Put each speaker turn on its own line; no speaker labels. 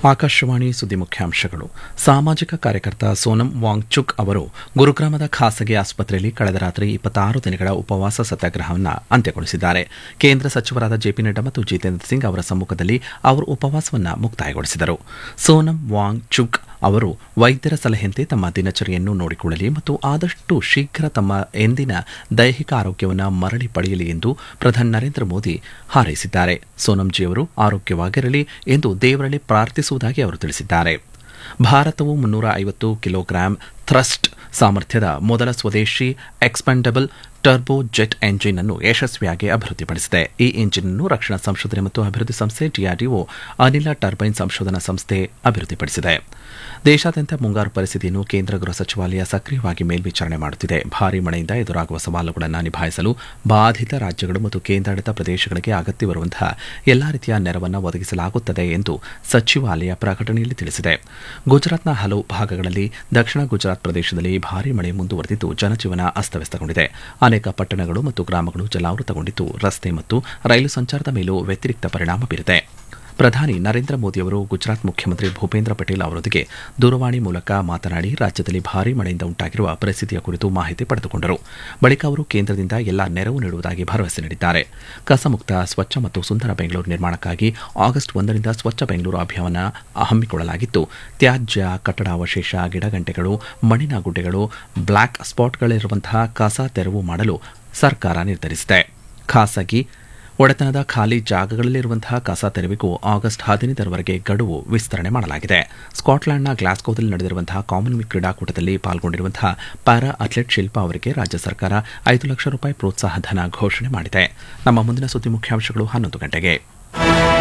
ಆಕಾಶವಾಣಿ ಸುದ್ದಿ ಮುಖ್ಯಾಂಶಗಳು ಸಾಮಾಜಿಕ ಕಾರ್ಯಕರ್ತ ಸೋನಂ ವಾಂಗ್ಚುಕ್ ಅವರು ಗುರುಗ್ರಾಮದ ಖಾಸಗಿ ಆಸ್ಪತ್ರೆಯಲ್ಲಿ ಕಳೆದ ರಾತ್ರಿ ಇಪ್ಪತ್ತಾರು ದಿನಗಳ ಉಪವಾಸ ಸತ್ಯಾಗ್ರಹವನ್ನು ಅಂತ್ಯಗೊಳಿಸಿದ್ದಾರೆ ಕೇಂದ್ರ ಸಚಿವರಾದ ಜೆಪಿ ನಡ್ಡಾ ಮತ್ತು ಜಿತೇಂದ್ರ ಸಿಂಗ್ ಅವರ ಸಮ್ಮುಖದಲ್ಲಿ ಅವರು ಉಪವಾಸವನ್ನು ಮುಕ್ತಾಯಗೊಳಿಸಿದರು ಸೋನಂ ವಾಂಗ್ಚುಕ್ ಅವರು ವೈದ್ಯರ ಸಲಹೆಯಂತೆ ತಮ್ಮ ದಿನಚರಿಯನ್ನು ನೋಡಿಕೊಳ್ಳಲಿ ಮತ್ತು ಆದಷ್ಟು ಶೀಘ್ರ ತಮ್ಮ ಎಂದಿನ ದೈಹಿಕ ಆರೋಗ್ಯವನ್ನು ಮರಳಿ ಪಡೆಯಲಿ ಎಂದು ಪ್ರಧಾನಿ ನರೇಂದ್ರ ಮೋದಿ ಹಾರೈಸಿದ್ದಾರೆ ಸೋನಂಜಿ ಅವರು ಆರೋಗ್ಯವಾಗಿರಲಿ ಎಂದು ದೇವರಲ್ಲಿ ಪ್ರಾರ್ಥಿಸುವುದಾಗಿ ಅವರು ತಿಳಿಸಿದ್ದಾರೆ ಭಾರತವು ಮುನ್ನೂರ ಐವತ್ತು ಕಿಲೋಗ್ರಾಂ ಥ್ರಸ್ಟ್ ಸಾಮರ್ಥ್ಯದ ಮೊದಲ ಸ್ವದೇಶಿ ಎಕ್ಸ್ಪೆಂಡಬಲ್ ಟರ್ಬೋ ಜೆಟ್ ಎಂಜಿನ್ ಅನ್ನು ಯಶಸ್ವಿಯಾಗಿ ಅಭಿವೃದ್ಧಿಪಡಿಸಿದೆ ಈ ಇಂಜಿನ್ ಅನ್ನು ರಕ್ಷಣಾ ಸಂಶೋಧನೆ ಮತ್ತು ಅಭಿವೃದ್ಧಿ ಸಂಸ್ಥೆ ಡಿಆರ್ಡಿಒ ಅನಿಲ ಟರ್ಬೈನ್ ಸಂಶೋಧನಾ ಸಂಸ್ಥೆ ಅಭಿವೃದ್ಧಿಪಡಿಸಿದೆ ದೇಶಾದ್ಯಂತ ಮುಂಗಾರು ಪರಿಸ್ಥಿತಿಯನ್ನು ಕೇಂದ್ರ ಗೃಹ ಸಚಿವಾಲಯ ಸಕ್ರಿಯವಾಗಿ ಮೇಲ್ವಿಚಾರಣೆ ಮಾಡುತ್ತಿದೆ ಭಾರೀ ಮಳೆಯಿಂದ ಎದುರಾಗುವ ಸವಾಲುಗಳನ್ನು ನಿಭಾಯಿಸಲು ಬಾಧಿತ ರಾಜ್ಯಗಳು ಮತ್ತು ಕೇಂದ್ರಾಡಳಿತ ಪ್ರದೇಶಗಳಿಗೆ ಅಗತ್ಯವಿರುವಂತಹ ಎಲ್ಲಾ ರೀತಿಯ ನೆರವನ್ನು ಒದಗಿಸಲಾಗುತ್ತದೆ ಎಂದು ಸಚಿವಾಲಯ ಪ್ರಕಟಣೆಯಲ್ಲಿ ತಿಳಿಸಿದೆ ಗುಜರಾತ್ನ ಹಲವು ಭಾಗಗಳಲ್ಲಿ ದಕ್ಷಿಣ ಗುಜರಾತ್ ಪ್ರದೇಶದಲ್ಲಿ ಭಾರೀ ಮಳೆ ಮುಂದುವರೆದಿದ್ದು ಜನಜೀವನ ಅಸ್ತವ್ಯಸ್ತಗೊಂಡಿದೆ ಅನೇಕ ಪಟ್ಟಣಗಳು ಮತ್ತು ಗ್ರಾಮಗಳು ಜಲಾವೃತಗೊಂಡಿದ್ದು ರಸ್ತೆ ಮತ್ತು ರೈಲು ಸಂಚಾರದ ಮೇಲೂ ವ್ಯತಿರಿಕ್ತ ಪರಿಣಾಮ ಬೀರಿದೆ ಪ್ರಧಾನಿ ನರೇಂದ್ರ ಮೋದಿ ಅವರು ಗುಜರಾತ್ ಮುಖ್ಯಮಂತ್ರಿ ಭೂಪೇಂದ್ರ ಪಟೇಲ್ ಅವರೊಂದಿಗೆ ದೂರವಾಣಿ ಮೂಲಕ ಮಾತನಾಡಿ ರಾಜ್ಯದಲ್ಲಿ ಭಾರೀ ಮಳೆಯಿಂದ ಉಂಟಾಗಿರುವ ಪರಿಸ್ಥಿತಿಯ ಕುರಿತು ಮಾಹಿತಿ ಪಡೆದುಕೊಂಡರು ಬಳಿಕ ಅವರು ಕೇಂದ್ರದಿಂದ ಎಲ್ಲಾ ನೆರವು ನೀಡುವುದಾಗಿ ಭರವಸೆ ನೀಡಿದ್ದಾರೆ ಕಸಮುಕ್ತ ಸ್ವಚ್ಛ ಮತ್ತು ಸುಂದರ ಬೆಂಗಳೂರು ನಿರ್ಮಾಣಕ್ಕಾಗಿ ಆಗಸ್ಟ್ ಒಂದರಿಂದ ಸ್ವಚ್ಛ ಬೆಂಗಳೂರು ಅಭಿಯಾನ ಹಮ್ಮಿಕೊಳ್ಳಲಾಗಿದ್ದು ತ್ಯಾಜ್ಯ ಕಟ್ಟಡ ಅವಶೇಷ ಗಿಡಗಂಟೆಗಳು ಮಣ್ಣಿನ ಗುಡ್ಡೆಗಳು ಬ್ಲಾಕ್ ಸ್ಪಾಟ್ಗಳಿರುವಂತಹ ಕಸ ತೆರವು ಮಾಡಲು ಸರ್ಕಾರ ನಿರ್ಧರಿಸಿದೆ ಖಾಸಗಿ ಒಡೆತನದ ಖಾಲಿ ಜಾಗಗಳಲ್ಲಿರುವಂತಹ ಕಸ ತೆರವಿಗೂ ಆಗಸ್ಟ್ ಹದಿನೈದರವರೆಗೆ ಗಡುವು ವಿಸ್ತರಣೆ ಮಾಡಲಾಗಿದೆ ಸ್ಕಾಟ್ಲೆಂಡ್ನ ಗ್ಲಾಸ್ಗೋದಲ್ಲಿ ನಡೆದಿರುವಂತಹ ಕಾಮನ್ವೆಲ್ತ್ ಕ್ರೀಡಾಕೂಟದಲ್ಲಿ ಪಾಲ್ಗೊಂಡಿರುವಂತಹ ಪ್ಯಾರಾ ಅಥ್ಲೆಟ್ ಶಿಲ್ಪಾ ಅವರಿಗೆ ರಾಜ್ಯ ಸರ್ಕಾರ ಐದು ಲಕ್ಷ ರೂಪಾಯಿ ಪ್ರೋತ್ಸಾಹ ಧನ ಘೋಷಣೆ ಮಾಡಿದೆ ನಮ್ಮ ಮುಂದಿನ ಸುದ್ದಿ ಮುಖ್ಯಾಂಶಗಳು ಹನ್ನೊಂದು ಗಂಟೆಗೆ